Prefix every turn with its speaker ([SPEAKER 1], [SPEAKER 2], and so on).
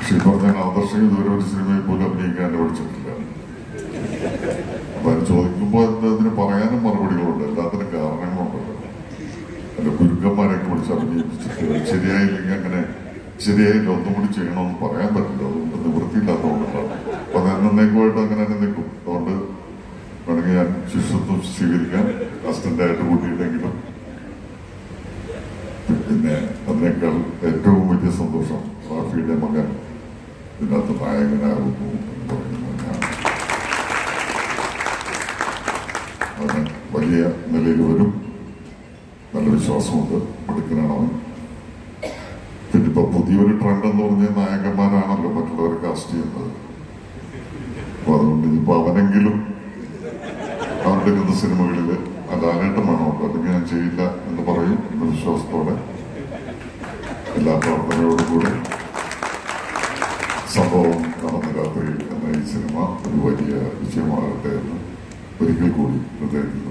[SPEAKER 1] പക്ഷെ ഈ പറഞ്ഞ ആദർശം ഇതുവരെ ഒരു സിനിമയിൽ പോലും അഭിനയിക്കാൻ പഠിച്ചിട്ടില്ല അപ്പൊ അത് ചോദിക്കുമ്പോൾ അതിന് അതിന് പറയാനും മറുപടികളുണ്ട് എല്ലാത്തിനും കാരണങ്ങളുണ്ടല്ലോ എന്റെ ഗുരുക്കന്മാരെയൊക്കെ വിളിച്ച് അഭിനയിപ്പിച്ചിട്ട് ശരിയായില്ലെങ്കിൽ അങ്ങനെ ശരിയായില്ല ഒന്നും കൂടി ചെയ്യണമെന്ന് പറയാൻ പറ്റില്ല അതുകൊണ്ട് നിവൃത്തിയില്ലാത്തതുകൊണ്ടാണ് അപ്പൊ അത് എന്നേക്കുമായിട്ട് അങ്ങനെ തന്നെ നിൽക്കും അതുകൊണ്ട് വേണമെങ്കിൽ ഞാൻ ശിഷ്യത്വം സ്വീകരിക്കാൻ അസിസ്റ്റന്റായിട്ട് കൂട്ടിയിട്ടെങ്കിലും പിന്നെ അതിനേക്കാൾ ഏറ്റവും വലിയ സന്തോഷം റാഫിയുടെ മകൻ ഇതിനകത്ത് നായകനാകുന്നു എന്ന് പറയുന്നത് ഞാൻ അവന് വലിയ നിലയിൽ വരും നല്ല വിശ്വാസമുണ്ട് മിടുക്കനാണ് അവൻ പിന്നെ ഇപ്പൊ പുതിയൊരു ട്രെൻഡ് എന്ന് പറഞ്ഞാൽ നായകന്മാരാണല്ലോ മറ്റുള്ളവരെ കാസ്റ്റ് ചെയ്യുന്നത് അപ്പൊ അതുകൊണ്ട് ഇനിയിപ്പോ അവനെങ്കിലും അവരുടെ സിനിമകളിൽ ലാലേട്ടം വേണമല്ലോ അല്ലെങ്കിൽ ഞാൻ ചെയ്യില്ല എന്ന് പറയും എന്ന വിശ്വാസത്തോടെ എല്ലാ പ്രാർത്ഥനയോടും കൂടെ സംഭവം നടന്ന രാത്രി എന്ന ഈ സിനിമ ഒരു വലിയ വിജയമാകട്ടെ എന്ന് ഒരിക്കൽ കൂടി ഹൃദയത്തിൽ